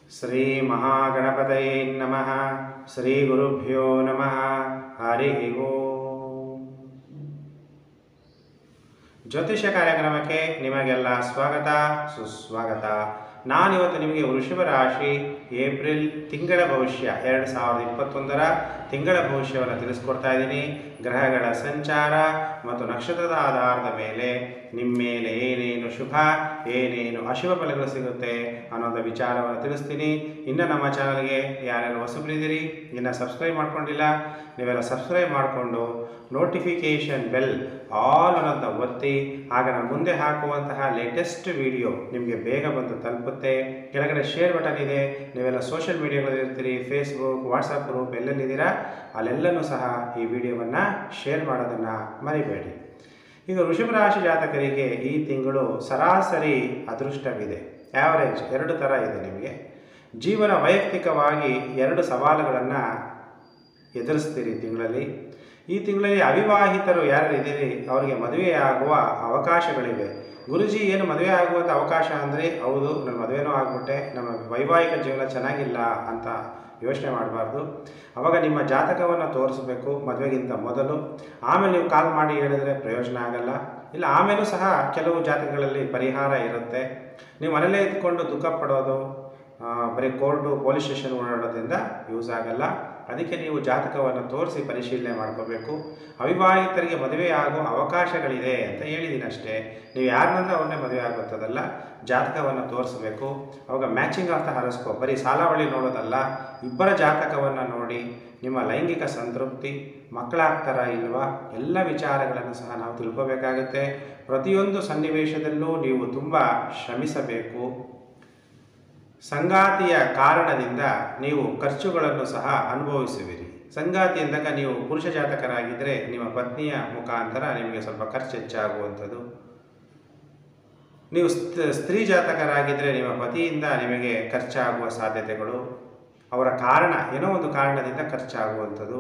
ಶ್ರೀ ಮಹಾಗಣಪತಯೇ ನಮಃ ಶ್ರೀ ಗುರುಭ್ಯೋ ನಮಃ ಹರಿ ಓಂ ಜ್ಯೋತಿಷ ಕಾರ್ಯಕ್ರಮಕ್ಕೆ ನಿಮಗೆಲ್ಲ ಸ್ವಾಗತ ಸುಸ್ವಾಗತ ನಾನಿವತ್ತು ನಿಮಗೆ ವೃಷಭ ರಾಶಿ ಏಪ್ರಿಲ್ ತಿಂಗಳ ಭವಿಷ್ಯ ಎರಡು ಸಾವಿರದ ಇಪ್ಪತ್ತೊಂದರ ತಿಂಗಳ ಭವಿಷ್ಯವನ್ನು ತಿಳಿಸ್ಕೊಡ್ತಾ ಇದ್ದೀನಿ ಗ್ರಹಗಳ ಸಂಚಾರ ಮತ್ತು ನಕ್ಷತ್ರದ ಆಧಾರದ ಮೇಲೆ ನಿಮ್ಮ ಮೇಲೆ ಏನೇನು ಶುಭ ಏನೇನು ಅಶುಭ ಫಲಗಳು ಸಿಗುತ್ತೆ ಅನ್ನೋಂಥ ವಿಚಾರವನ್ನು ತಿಳಿಸ್ತೀನಿ ಇನ್ನು ನಮ್ಮ ಚಾನಲ್ಗೆ ಯಾರ್ಯಾರು ಹೊಸಬರಿದ್ದೀರಿ ಇನ್ನು ಸಬ್ಸ್ಕ್ರೈಬ್ ಮಾಡ್ಕೊಂಡಿಲ್ಲ ನೀವೆಲ್ಲ ಸಬ್ಸ್ಕ್ರೈಬ್ ಮಾಡಿಕೊಂಡು ನೋಟಿಫಿಕೇಷನ್ ಬೆಲ್ ಆಲ್ ಅನ್ನೋದನ್ನ ಒತ್ತಿ ಆಗ ನಾನು ಮುಂದೆ ಹಾಕುವಂತಹ ಲೇಟೆಸ್ಟ್ ವಿಡಿಯೋ ನಿಮಗೆ ಬೇಗ ಬಂದು ತಲುಪುತ್ತೆ ಕೆಳಗಡೆ ಶೇರ್ ಬಟನ್ ಇದೆ ನೀವೆಲ್ಲ ಸೋಷಿಯಲ್ ಮೀಡಿಯಾಗಳಲ್ಲಿ ಇರ್ತೀರಿ ಫೇಸ್ಬುಕ್ ವಾಟ್ಸಪ್ ಗ್ರೂಪ್ ಎಲ್ಲೆಲ್ಲಿದ್ದೀರಾ ಅಲ್ಲೆಲ್ಲನೂ ಸಹ ಈ ವಿಡಿಯೋವನ್ನು ಶೇರ್ ಮಾಡೋದನ್ನು ಮರಿಬೇಡಿ ಈಗ ವೃಷಭ ರಾಶಿ ಜಾತಕರಿಗೆ ಈ ತಿಂಗಳು ಸರಾಸರಿ ಅದೃಷ್ಟವಿದೆ ಆ್ಯಾವರೇಜ್ ಎರಡು ಥರ ಇದೆ ನಿಮಗೆ ಜೀವನ ವೈಯಕ್ತಿಕವಾಗಿ ಎರಡು ಸವಾಲುಗಳನ್ನು ಎದುರಿಸ್ತೀರಿ ಈ ತಿಂಗಳಲ್ಲಿ ಈ ತಿಂಗಳಲ್ಲಿ ಅವಿವಾಹಿತರು ಯಾರು ಇದ್ದೀರಿ ಅವರಿಗೆ ಮದುವೆಯಾಗುವ ಅವಕಾಶಗಳಿವೆ ಗುರುಜಿ ಏನು ಮದುವೆ ಆಗುವಂಥ ಅವಕಾಶ ಅಂದರೆ ಹೌದು ನನ್ನ ಮದುವೆನೂ ಆಗ್ಬಿಟ್ಟೆ ನಮ್ಮ ವೈವಾಹಿಕ ಜೀವನ ಚೆನ್ನಾಗಿಲ್ಲ ಅಂತ ಯೋಚನೆ ಮಾಡಬಾರ್ದು ಅವಾಗ ನಿಮ್ಮ ಜಾತಕವನ್ನು ತೋರಿಸ್ಬೇಕು ಮದುವೆಗಿಂತ ಮೊದಲು ಆಮೇಲೆ ನೀವು ಕಾಲ್ ಮಾಡಿ ಹೇಳಿದ್ರೆ ಪ್ರಯೋಜನ ಆಗಲ್ಲ ಇಲ್ಲ ಆಮೇಲೂ ಸಹ ಕೆಲವು ಜಾತಕಗಳಲ್ಲಿ ಪರಿಹಾರ ಇರುತ್ತೆ ನೀವು ಮನೇಲೇ ಇದ್ಕೊಂಡು ದುಃಖ ಪಡೋದು ಆ, ಬರೀ ಕೋರ್ಟು ಪೊಲೀಸ್ ಸ್ಟೇಷನ್ ಓಡಾಡೋದ್ರಿಂದ ಯೂಸ್ ಆಗಲ್ಲ ಅದಕ್ಕೆ ನೀವು ಜಾತಕವನ್ನು ತೋರಿಸಿ ಪರಿಶೀಲನೆ ಮಾಡ್ಕೋಬೇಕು ಅವಿವಾಹಿತರಿಗೆ ಮದುವೆ ಆಗೋ ಅವಕಾಶಗಳಿದೆ ಅಂತ ಹೇಳಿದ್ದೀನಿ ಅಷ್ಟೇ ನೀವು ಯಾರನ್ನಂದ್ರೆ ಅವನ್ನೇ ಮದುವೆ ಆಗುತ್ತದಲ್ಲ ಜಾತಕವನ್ನು ತೋರಿಸ್ಬೇಕು ಅವಾಗ ಮ್ಯಾಚಿಂಗ್ ಅಂತ ಹರಸ್ಕೋ ಬರೀ ಸಾಲಾವಳಿ ನೋಡೋದಲ್ಲ ಇಬ್ಬರ ಜಾತಕವನ್ನು ನೋಡಿ ನಿಮ್ಮ ಲೈಂಗಿಕ ಸಂತೃಪ್ತಿ ಮಕ್ಕಳಾಗ್ತಾರಾ ಇಲ್ವಾ ಎಲ್ಲ ವಿಚಾರಗಳನ್ನು ಸಹ ನಾವು ತಿಳ್ಕೋಬೇಕಾಗುತ್ತೆ ಪ್ರತಿಯೊಂದು ಸನ್ನಿವೇಶದಲ್ಲೂ ನೀವು ತುಂಬ ಶ್ರಮಿಸಬೇಕು ಸಂಗಾತಿಯ ಕಾರಣದಿಂದ ನೀವು ಖರ್ಚುಗಳನ್ನು ಸಹ ಅನುಭವಿಸುವಿರಿ ಸಂಗಾತಿ ಎಂದಾಗ ನೀವು ಪುರುಷ ಜಾತಕರಾಗಿದ್ದರೆ ನಿಮ್ಮ ಪತ್ನಿಯ ಮುಖಾಂತರ ನಿಮಗೆ ಸ್ವಲ್ಪ ಖರ್ಚು ಹೆಚ್ಚಾಗುವಂಥದ್ದು ನೀವು ಸ್ತ್- ಸ್ತ್ರೀ ಜಾತಕರಾಗಿದ್ದರೆ ನಿಮ್ಮ ಪತಿಯಿಂದ ನಿಮಗೆ ಖರ್ಚಾಗುವ ಸಾಧ್ಯತೆಗಳು ಅವರ ಕಾರಣ ಏನೋ ಒಂದು ಕಾರಣದಿಂದ ಖರ್ಚಾಗುವಂಥದ್ದು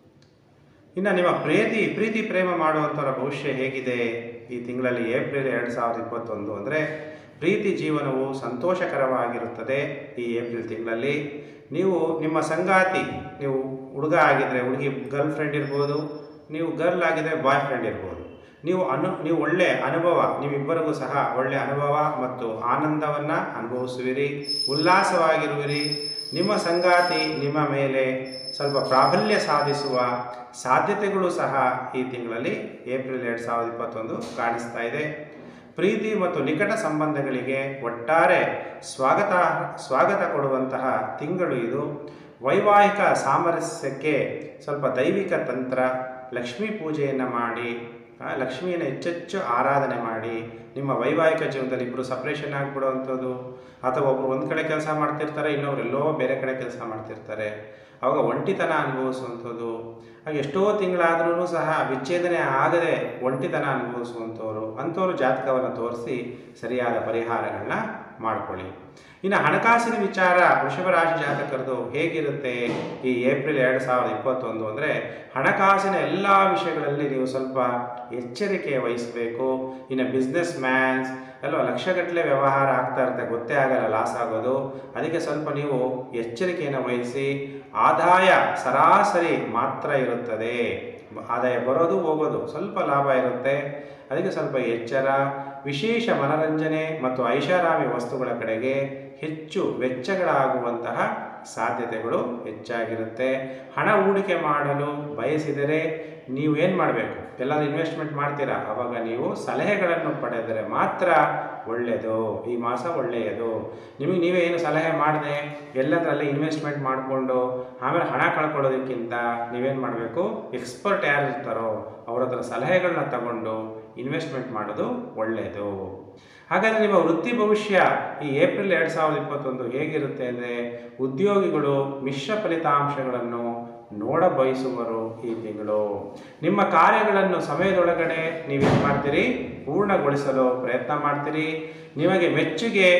ಇನ್ನು ನಿಮ್ಮ ಪ್ರೀತಿ ಪ್ರೀತಿ ಪ್ರೇಮ ಮಾಡುವಂಥವರ ಭವಿಷ್ಯ ಹೇಗಿದೆ ಈ ತಿಂಗಳಲ್ಲಿ ಏಪ್ರಿಲ್ ಎರಡು ಸಾವಿರದ ಇಪ್ಪತ್ತೊಂದು ಅಂದರೆ ಪ್ರೀತಿ ಜೀವನವು ಸಂತೋಷಕರವಾಗಿರುತ್ತದೆ ಈ ಏಪ್ರಿಲ್ ತಿಂಗಳಲ್ಲಿ ನೀವು ನಿಮ್ಮ ಸಂಗಾತಿ ನೀವು ಹುಡುಗ ಆಗಿದ್ದರೆ ಹುಡುಗಿ ಗರ್ಲ್ ಫ್ರೆಂಡ್ ಇರ್ಬೋದು ನೀವು ಗರ್ಲ್ ಆಗಿದ್ದರೆ ಬಾಯ್ ಫ್ರೆಂಡ್ ಇರ್ಬೋದು ನೀವು ಅನು ನೀವು ಒಳ್ಳೆ ಅನುಭವ ನೀವಿಬ್ಬರಿಗೂ ಸಹ ಒಳ್ಳೆ ಅನುಭವ ಮತ್ತು ಆನಂದವನ್ನು ಅನುಭವಿಸುವಿರಿ ಉಲ್ಲಾಸವಾಗಿರುವಿರಿ ನಿಮ್ಮ ಸಂಗಾತಿ ನಿಮ್ಮ ಮೇಲೆ ಸ್ವಲ್ಪ ಪ್ರಾಬಲ್ಯ ಸಾಧಿಸುವ ಸಾಧ್ಯತೆಗಳು ಸಹ ಈ ತಿಂಗಳಲ್ಲಿ ಏಪ್ರಿಲ್ ಎರಡು ಸಾವಿರದ ಇಪ್ಪತ್ತೊಂದು ಕಾಣಿಸ್ತಾ ಇದೆ ಪ್ರೀತಿ ಮತ್ತು ನಿಕಟ ಸಂಬಂಧಗಳಿಗೆ ಒಟ್ಟಾರೆ ಸ್ವಾಗತ ಸ್ವಾಗತ ಕೊಡುವಂತಹ ತಿಂಗಳು ಇದು ವೈವಾಹಿಕ ಸಾಮರಸ್ಯಕ್ಕೆ ಸ್ವಲ್ಪ ದೈವಿಕ ತಂತ್ರ ಲಕ್ಷ್ಮೀ ಪೂಜೆಯನ್ನು ಮಾಡಿ ಆ, ಲಕ್ಷ್ಮಿಯನ್ನು ಹೆಚ್ಚೆಚ್ಚು ಆರಾಧನೆ ಮಾಡಿ ನಿಮ್ಮ ವೈವಾಹಿಕ ಜೀವನದಲ್ಲಿ ಇಬ್ಬರು ಸಪ್ರೇಷನ್ ಆಗಿಬಿಡುವಂಥದ್ದು ಅಥವಾ ಒಬ್ಬರು ಒಂದು ಕಡೆ ಕೆಲಸ ಮಾಡ್ತಿರ್ತಾರೆ ಇನ್ನೊಬ್ರು ಎಲ್ಲೋ ಬೇರೆ ಕಡೆ ಕೆಲಸ ಮಾಡ್ತಿರ್ತಾರೆ ಅವಾಗ ಒಂಟಿತನ ಅನುಭವಿಸುವಂಥದ್ದು ಹಾಗೆ ಎಷ್ಟೋ ತಿಂಗಳಾದ್ರೂ ಸಹ ವಿಚ್ಛೇದನೆ ಆಗದೆ ಒಂಟಿತನ ಅನುಭವಿಸುವಂಥವ್ರು ಅಂಥವ್ರು ಜಾತಕವನ್ನು ತೋರಿಸಿ ಸರಿಯಾದ ಪರಿಹಾರಗಳನ್ನ ಮಾಡ್ಕೊಳ್ಳಿ ಇನ್ನು ಹಣಕಾಸಿನ ವಿಚಾರ ವೃಷಭ ರಾಶಿ ಜಾತಕರದು ಹೇಗಿರುತ್ತೆ ಈ ಏಪ್ರಿಲ್ ಎರಡು ಸಾವಿರದ ಇಪ್ಪತ್ತೊಂದು ಅಂದರೆ ಹಣಕಾಸಿನ ಎಲ್ಲ ವಿಷಯಗಳಲ್ಲಿ ನೀವು ಸ್ವಲ್ಪ ಎಚ್ಚರಿಕೆ ವಹಿಸಬೇಕು ಇನ್ನು ಬಿಸ್ನೆಸ್ ಮ್ಯಾನ್ಸ್ ಅಲ್ವಾ ಲಕ್ಷಗಟ್ಟಲೆ ವ್ಯವಹಾರ ಆಗ್ತಾ ಇರುತ್ತೆ ಗೊತ್ತೇ ಆಗಲ್ಲ ಲಾಸ್ ಆಗೋದು ಅದಕ್ಕೆ ಸ್ವಲ್ಪ ನೀವು ಎಚ್ಚರಿಕೆಯನ್ನು ವಹಿಸಿ ಆದಾಯ ಸರಾಸರಿ ಮಾತ್ರ ಇರುತ್ತದೆ ಆದಾಯ ಬರೋದು ಹೋಗೋದು ಸ್ವಲ್ಪ ಲಾಭ ಇರುತ್ತೆ ಅದಕ್ಕೆ ಸ್ವಲ್ಪ ಎಚ್ಚರ ವಿಶೇಷ ಮನರಂಜನೆ ಮತ್ತು ಐಷಾರಾಮಿ ವಸ್ತುಗಳ ಕಡೆಗೆ ಹೆಚ್ಚು ವೆಚ್ಚಗಳಾಗುವಂತಹ ಸಾಧ್ಯತೆಗಳು ಹೆಚ್ಚಾಗಿರುತ್ತೆ ಹಣ ಹೂಡಿಕೆ ಮಾಡಲು ಬಯಸಿದರೆ ನೀವು ಏನು ಮಾಡಬೇಕು ಎಲ್ಲಾದ್ರೂ ಇನ್ವೆಸ್ಟ್ಮೆಂಟ್ ಮಾಡ್ತೀರಾ ಅವಾಗ ನೀವು ಸಲಹೆಗಳನ್ನು ಪಡೆದರೆ ಮಾತ್ರ ಒಳ್ಳೆಯದು ಈ ಮಾಸ ಒಳ್ಳೆಯದು ನಿಮಗೆ ನೀವೇ ಏನು ಸಲಹೆ ಮಾಡದೆ ಎಲ್ಲದರಲ್ಲಿ ಇನ್ವೆಸ್ಟ್ಮೆಂಟ್ ಮಾಡಿಕೊಂಡು ಆಮೇಲೆ ಹಣ ಕಳ್ಕೊಳ್ಳೋದಕ್ಕಿಂತ ನೀವೇನು ಮಾಡಬೇಕು ಎಕ್ಸ್ಪರ್ಟ್ ಯಾರು ಇರ್ತಾರೋ ಅವ್ರ ಹತ್ರ ಸಲಹೆಗಳನ್ನ ತಗೊಂಡು ಇನ್ವೆಸ್ಟ್ಮೆಂಟ್ ಮಾಡೋದು ಒಳ್ಳೆಯದು ಹಾಗಾದರೆ ನಿಮ್ಮ ವೃತ್ತಿ ಭವಿಷ್ಯ ಈ ಏಪ್ರಿಲ್ ಎರಡು ಸಾವಿರದ ಇಪ್ಪತ್ತೊಂದು ಹೇಗಿರುತ್ತೆ ಅಂದರೆ ಉದ್ಯೋಗಿಗಳು ಮಿಶ್ರ ಫಲಿತಾಂಶಗಳನ್ನು ನೋಡ ಬಯಸುವರು ಈ ತಿಂಗಳು ನಿಮ್ಮ ಕಾರ್ಯಗಳನ್ನು ಸಮಯದೊಳಗಡೆ ನೀವೇನು ಮಾಡ್ತೀರಿ ಪೂರ್ಣಗೊಳಿಸಲು ಪ್ರಯತ್ನ ಮಾಡ್ತೀರಿ ನಿಮಗೆ ಮೆಚ್ಚುಗೆ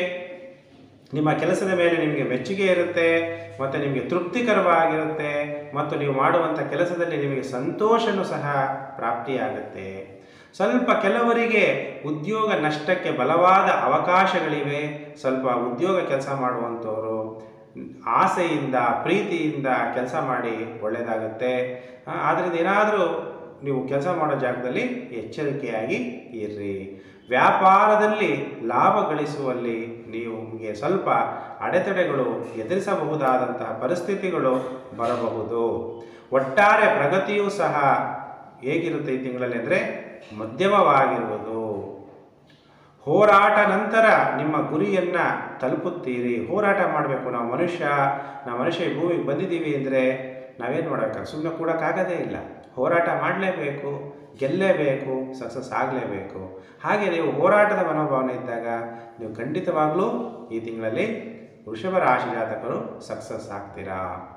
ನಿಮ್ಮ ಕೆಲಸದ ಮೇಲೆ ನಿಮಗೆ ಮೆಚ್ಚುಗೆ ಇರುತ್ತೆ ಮತ್ತು ನಿಮಗೆ ತೃಪ್ತಿಕರವಾಗಿರುತ್ತೆ ಮತ್ತು ನೀವು ಮಾಡುವಂಥ ಕೆಲಸದಲ್ಲಿ ನಿಮಗೆ ಸಂತೋಷನೂ ಸಹ ಪ್ರಾಪ್ತಿಯಾಗುತ್ತೆ ಸ್ವಲ್ಪ ಕೆಲವರಿಗೆ ಉದ್ಯೋಗ ನಷ್ಟಕ್ಕೆ ಬಲವಾದ ಅವಕಾಶಗಳಿವೆ ಸ್ವಲ್ಪ ಉದ್ಯೋಗ ಕೆಲಸ ಮಾಡುವಂಥವರು ಆಸೆಯಿಂದ ಪ್ರೀತಿಯಿಂದ ಕೆಲಸ ಮಾಡಿ ಒಳ್ಳೆಯದಾಗುತ್ತೆ ಆದ್ದರಿಂದ ಏನಾದರೂ ನೀವು ಕೆಲಸ ಮಾಡೋ ಜಾಗದಲ್ಲಿ ಎಚ್ಚರಿಕೆಯಾಗಿ ಇರ್ರಿ ವ್ಯಾಪಾರದಲ್ಲಿ ಲಾಭ ಗಳಿಸುವಲ್ಲಿ ನೀವು ನಿಮಗೆ ಸ್ವಲ್ಪ ಅಡೆತಡೆಗಳು ಎದುರಿಸಬಹುದಾದಂತಹ ಪರಿಸ್ಥಿತಿಗಳು ಬರಬಹುದು ಒಟ್ಟಾರೆ ಪ್ರಗತಿಯೂ ಸಹ ಹೇಗಿರುತ್ತೆ ಈ ತಿಂಗಳಲ್ಲಿ ಅಂದರೆ ಮಧ್ಯಮವಾಗಿರುವುದು ಹೋರಾಟ ನಂತರ ನಿಮ್ಮ ಗುರಿಯನ್ನು ತಲುಪುತ್ತೀರಿ ಹೋರಾಟ ಮಾಡಬೇಕು ನಾವು ಮನುಷ್ಯ ನಾವು ಮನುಷ್ಯ ಈ ಭೂಮಿಗೆ ಬಂದಿದ್ದೀವಿ ಅಂದರೆ ನಾವೇನು ಮಾಡಬೇಕು ಸುಮ್ಮನೆ ಕೂಡೋಕ್ಕಾಗೋದೇ ಇಲ್ಲ ಹೋರಾಟ ಮಾಡಲೇಬೇಕು ಗೆಲ್ಲೇಬೇಕು ಸಕ್ಸಸ್ ಆಗಲೇಬೇಕು ಹಾಗೆ ನೀವು ಹೋರಾಟದ ಮನೋಭಾವನೆ ಇದ್ದಾಗ ನೀವು ಖಂಡಿತವಾಗಲೂ ಈ ತಿಂಗಳಲ್ಲಿ ವೃಷಭ ರಾಶಿ ಜಾತಕರು ಸಕ್ಸಸ್ ಆಗ್ತೀರಾ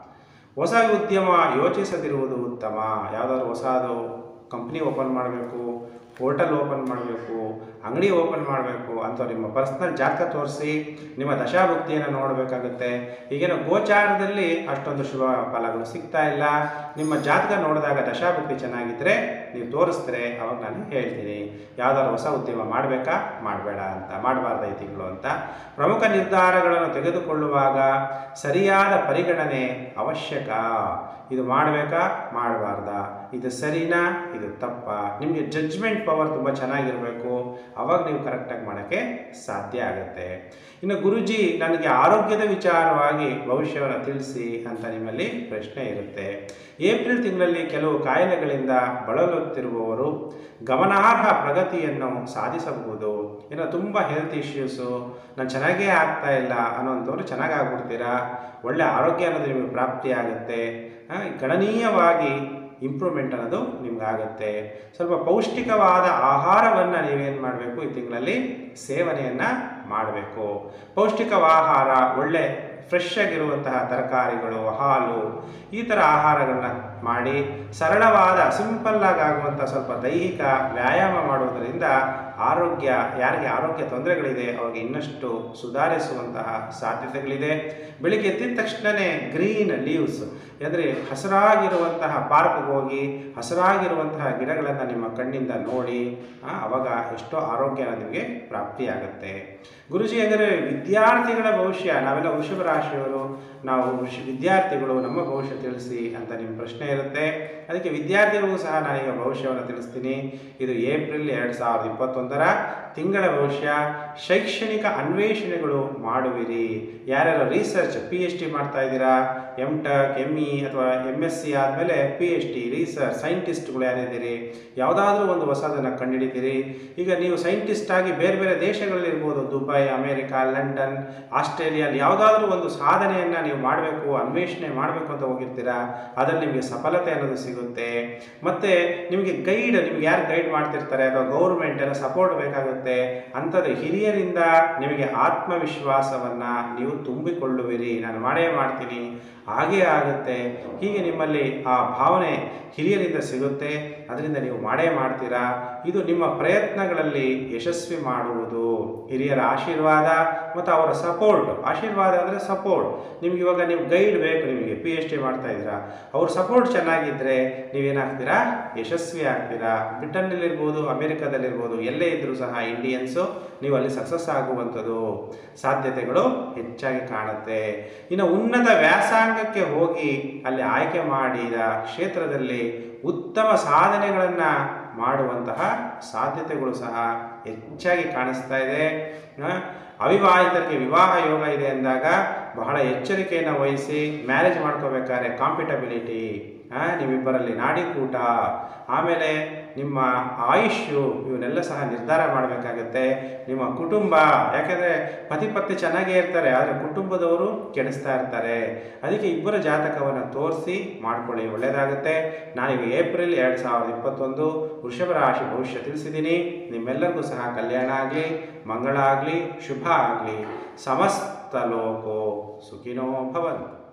ಹೊಸ ಉದ್ಯಮ ಯೋಚಿಸದಿರುವುದು ಉತ್ತಮ ಯಾವುದಾದ್ರು ಹೊಸದು ಕಂಪ್ನಿ ಓಪನ್ ಮಾಡಬೇಕು ಹೋಟೆಲ್ ಓಪನ್ ಮಾಡಬೇಕು ಅಂಗಡಿ ಓಪನ್ ಮಾಡಬೇಕು ಅಂತ ನಿಮ್ಮ ಪರ್ಸ್ನಲ್ ಜಾತಕ ತೋರಿಸಿ ನಿಮ್ಮ ದಶಾಭುಕ್ತಿಯನ್ನು ನೋಡಬೇಕಾಗುತ್ತೆ ಈಗೇನೋ ಗೋಚಾರದಲ್ಲಿ ಅಷ್ಟೊಂದು ಶುಭ ಫಲಗಳು ಸಿಗ್ತಾ ಇಲ್ಲ ನಿಮ್ಮ ಜಾತಕ ನೋಡಿದಾಗ ದಶಾಭುಕ್ತಿ ಚೆನ್ನಾಗಿದ್ದರೆ ನೀವು ತೋರಿಸಿದ್ರೆ ಅವಾಗ ನಾನು ಹೇಳ್ತೀನಿ ಯಾವ್ದಾದ್ರು ಹೊಸ ಉದ್ಯಮ ಮಾಡಬೇಕಾ ಮಾಡಬೇಡ ಅಂತ ಮಾಡಬಾರ್ದ ಈ ತಿಂಗಳು ಅಂತ ಪ್ರಮುಖ ನಿರ್ಧಾರಗಳನ್ನು ತೆಗೆದುಕೊಳ್ಳುವಾಗ ಸರಿಯಾದ ಪರಿಗಣನೆ ಅವಶ್ಯಕ ಇದು ಮಾಡಬೇಕಾ ಮಾಡಬಾರ್ದಾ ಇದು ಸರಿನಾ ಇದು ತಪ್ಪ ನಿಮಗೆ ಜಡ್ಜ್ಮೆಂಟ್ ಪವರ್ ತುಂಬ ಚೆನ್ನಾಗಿರಬೇಕು ಅವಾಗ ನೀವು ಕರೆಕ್ಟಾಗಿ ಮಾಡೋಕ್ಕೆ ಸಾಧ್ಯ ಆಗುತ್ತೆ ಇನ್ನು ಗುರುಜಿ ನನಗೆ ಆರೋಗ್ಯದ ವಿಚಾರವಾಗಿ ಭವಿಷ್ಯವನ್ನು ತಿಳಿಸಿ ಅಂತ ನಿಮ್ಮಲ್ಲಿ ಪ್ರಶ್ನೆ ಇರುತ್ತೆ ಏಪ್ರಿಲ್ ತಿಂಗಳಲ್ಲಿ ಕೆಲವು ಕಾಯಿಲೆಗಳಿಂದ ಬಳಲುತ್ತಿರುವವರು ಗಮನಾರ್ಹ ಪ್ರಗತಿಯನ್ನು ಸಾಧಿಸಬಹುದು ಇನ್ನು ತುಂಬ ಹೆಲ್ತ್ ಇಶ್ಯೂಸು ನಾನು ಚೆನ್ನಾಗೇ ಆಗ್ತಾ ಇಲ್ಲ ಅನ್ನೋಂಥವ್ರು ಚೆನ್ನಾಗಿ ಆಗ್ಬಿಡ್ತೀರಾ ಒಳ್ಳೆ ಆರೋಗ್ಯ ಅನ್ನೋದು ನಿಮಗೆ ಪ್ರಾಪ್ತಿಯಾಗುತ್ತೆ ಆ, ಗಣನೀಯವಾಗಿ ಇಂಪ್ರೂವ್ಮೆಂಟ್ ಅನ್ನೋದು ನಿಮ್ಗಾಗುತ್ತೆ ಸ್ವಲ್ಪ ಪೌಷ್ಟಿಕವಾದ ಆಹಾರವನ್ನು ನೀವೇನು ಮಾಡಬೇಕು ಈ ತಿಂಗಳಲ್ಲಿ ಸೇವನೆಯನ್ನು ಮಾಡಬೇಕು ಪೌಷ್ಟಿಕ ಆಹಾರ ಒಳ್ಳೆ ಫ್ರೆಶ್ ಆಗಿರುವಂತಹ ತರಕಾರಿಗಳು ಹಾಲು ಈ ಥರ ಆಹಾರಗಳನ್ನ ಮಾಡಿ ಸರಳವಾದ ಸಿಂಪಲ್ಲಾಗಿ ಆಗುವಂಥ ಸ್ವಲ್ಪ ದೈಹಿಕ ವ್ಯಾಯಾಮ ಮಾಡುವುದರಿಂದ ಆರೋಗ್ಯ ಯಾರಿಗೆ ಆರೋಗ್ಯ ತೊಂದರೆಗಳಿದೆ ಅವ್ರಿಗೆ ಇನ್ನಷ್ಟು ಸುಧಾರಿಸುವಂತಹ ಸಾಧ್ಯತೆಗಳಿದೆ ಬೆಳಿಗ್ಗೆ ಎದ್ದಿದ ತಕ್ಷಣವೇ ಗ್ರೀನ್ ಲೀವ್ಸ್ ಅಂದರೆ ಹಸಿರಾಗಿರುವಂತಹ ಪಾರ್ಕ್ಗೆ ಹೋಗಿ ಹಸಿರಾಗಿರುವಂತಹ ಗಿಡಗಳನ್ನು ನಿಮ್ಮ ಕಣ್ಣಿಂದ ನೋಡಿ ಆ, ಅವಾಗ ಎಷ್ಟೋ ಆರೋಗ್ಯ ನಿಮಗೆ ಪ್ರಾಪ್ತಿಯಾಗುತ್ತೆ ಗುರುಜಿ ಅಂದರೆ ವಿದ್ಯಾರ್ಥಿಗಳ ಭವಿಷ್ಯ ನಾವೆಲ್ಲ ವೃಷಭ ರಾಶಿಯವರು ನಾವು ವೃಷ ವಿದ್ಯಾರ್ಥಿಗಳು ನಮ್ಮ ಭವಿಷ್ಯ ತಿಳಿಸಿ ಅಂತ ನಿಮ್ಮ ಪ್ರಶ್ನೆ ಇರುತ್ತೆ ಅದಕ್ಕೆ ವಿದ್ಯಾರ್ಥಿಗಳಿಗೂ ಸಹ ನಾನೀಗ ಭವಿಷ್ಯವನ್ನು ತಿಳಿಸ್ತೀನಿ ಇದು ಏಪ್ರಿಲ್ ಎರಡು ಸಾವಿರದ ಇಪ್ಪತ್ತೊಂದರ ತಿಂಗಳ ಭವಿಷ್ಯ ಶೈಕ್ಷಣಿಕ ಅನ್ವೇಷಣೆಗಳು ಮಾಡುವಿರಿ ಯಾರ್ಯಾರು ರಿಸರ್ಚ್ ಪಿ ಎಚ್ ಡಿ ಮಾಡ್ತಾ ಇದ್ದೀರಾ ಎಮ್ ಟೆಕ್ ಎಮ್ ಇ ಅಥವಾ ಎಮ್ ಎಸ್ ಸಿ ಆದಮೇಲೆ ಪಿ ಎಚ್ ಡಿ ರಿಸರ್ಚ್ ಸೈಂಟಿಸ್ಟ್ಗಳು ಯಾರಿದ್ದೀರಿ ಯಾವುದಾದ್ರೂ ಒಂದು ಹೊಸದನ್ನು ಕಂಡುಹಿಡಿತೀರಿ ಈಗ ನೀವು ಸೈಂಟಿಸ್ಟ್ ಆಗಿ ಬೇರೆ ಬೇರೆ ದೇಶಗಳಲ್ಲಿ ಇರ್ಬೋದು ದುಬೈ ಅಮೇರಿಕಾ ಲಂಡನ್ ಆಸ್ಟ್ರೇಲಿಯಾ ಯಾವುದಾದ್ರೂ ಒಂದು ಸಾಧನೆಯನ್ನು ನೀವು ಮಾಡಬೇಕು ಅನ್ವೇಷಣೆ ಮಾಡಬೇಕು ಅಂತ ಹೋಗಿರ್ತೀರಾ ಅದರಲ್ಲಿ ನಿಮಗೆ ಸಫಲತೆ ಅನ್ನೋದು ಸಿಗುತ್ತೆ ಮತ್ತು ನಿಮಗೆ ಗೈಡ್ ನಿಮ್ಗೆ ಯಾರು ಗೈಡ್ ಮಾಡ್ತಿರ್ತಾರೆ ಅಥವಾ ಗೌರ್ಮೆಂಟ್ ಎಲ್ಲ ಸಪೋರ್ಟ್ ಬೇಕಾಗುತ್ತೆ ಅಂಥದ್ದು ಹಿರಿಯರಿಂದ ನಿಮಗೆ ಆತ್ಮವಿಶ್ವಾಸವನ್ನು ನೀವು ತುಂಬಿಕೊಳ್ಳುವಿರಿ ನಾನು ಮಾಡೇ ಮಾಡ್ತೀನಿ ಹಾಗೇ ಆಗುತ್ತೆ ಹೀಗೆ ನಿಮ್ಮಲ್ಲಿ ಆ ಭಾವನೆ ಹಿರಿಯರಿಂದ ಸಿಗುತ್ತೆ ಅದರಿಂದ ನೀವು ಮಾಡೇ ಮಾಡ್ತೀರಾ ಇದು ನಿಮ್ಮ ಪ್ರಯತ್ನಗಳಲ್ಲಿ ಯಶಸ್ವಿ ಮಾಡುವುದು ಹಿರಿಯರ ಆಶೀರ್ವಾದ ಮತ್ತು ಅವರ ಸಪೋರ್ಟ್ ಆಶೀರ್ವಾದ ಅಂದರೆ ಸಪೋರ್ಟ್ ನಿಮ್ಗೆ ಇವಾಗ ನೀವು ಗೈಡ್ ಬೇಕು ನಿಮಗೆ ಪಿ ಎಚ್ ಡಿ ಮಾಡ್ತಾ ಇದ್ದೀರಾ ಅವ್ರ ಸಪೋರ್ಟ್ ಚೆನ್ನಾಗಿದ್ದರೆ ನೀವೇನಾಗ್ತೀರಾ ಯಶಸ್ವಿ ಆಗ್ತೀರಾ ಬ್ರಿಟನ್ನಲ್ಲಿರ್ಬೋದು ಅಮೆರಿಕದಲ್ಲಿರ್ಬೋದು ಎಲ್ಲೇ ಇದ್ದರೂ ಸಹ ಇಂಡಿಯನ್ಸು ನೀವು ಅಲ್ಲಿ ಸಕ್ಸಸ್ ಆಗುವಂಥದ್ದು ಸಾಧ್ಯತೆಗಳು ಹೆಚ್ಚಾಗಿ ಕಾಣುತ್ತೆ ಇನ್ನು ಉನ್ನತ ವ್ಯಾಸಂಗಕ್ಕೆ ಹೋಗಿ ಅಲ್ಲಿ ಆಯ್ಕೆ ಮಾಡಿದ ಕ್ಷೇತ್ರದಲ್ಲಿ ಉತ್ತಮ ಸಾಧನೆಗಳನ್ನು ಮಾಡುವಂತಹ ಸಾಧ್ಯತೆಗಳು ಸಹ ಹೆಚ್ಚಾಗಿ ಕಾಣಿಸ್ತಾ ಇದೆ ಆ, ಅವಿವಾಹಿತರಿಗೆ ವಿವಾಹ ಯೋಗ ಇದೆ ಅಂದಾಗ ಬಹಳ ಎಚ್ಚರಿಕೆಯನ್ನು ವಹಿಸಿ ಮ್ಯಾರೇಜ್ ಮಾಡ್ಕೋಬೇಕಾದ್ರೆ ಕಾಂಪಿಟಬಿಲಿಟಿ ನಿಮ್ಮಿಬ್ಬರಲ್ಲಿ ನಾಡಿಕೂಟ ಆಮೇಲೆ ನಿಮ್ಮ ಆಯುಷ್ಯು ಇವನ್ನೆಲ್ಲ ಸಹ ನಿರ್ಧಾರ ಮಾಡಬೇಕಾಗತ್ತೆ ನಿಮ್ಮ ಕುಟುಂಬ ಯಾಕೆಂದರೆ ಪತಿ ಪತ್ನಿ ಚೆನ್ನಾಗೇ ಇರ್ತಾರೆ ಆದರೆ ಕುಟುಂಬದವರು ಕೆಡಿಸ್ತಾ ಇರ್ತಾರೆ ಅದಕ್ಕೆ ಇಬ್ಬರ ಜಾತಕವನ್ನು ತೋರಿಸಿ ಮಾಡ್ಕೊಳ್ಳಿ ಒಳ್ಳೆಯದಾಗುತ್ತೆ ನಾನೀಗ ಏಪ್ರಿಲ್ ಎರಡು ಸಾವಿರದ ಇಪ್ಪತ್ತೊಂದು ವೃಷಭ ರಾಶಿ ಭವಿಷ್ಯ ತಿಳಿಸಿದ್ದೀನಿ ನಿಮ್ಮೆಲ್ಲರಿಗೂ ಸಹ ಕಲ್ಯಾಣ ಆಗಲಿ ಮಂಗಳ ಆಗಲಿ ಶುಭ ಆಗಲಿ ಸಮಸ್ತ ಲೋಕೋ ಸುಖಿನೋ ಭವಂತು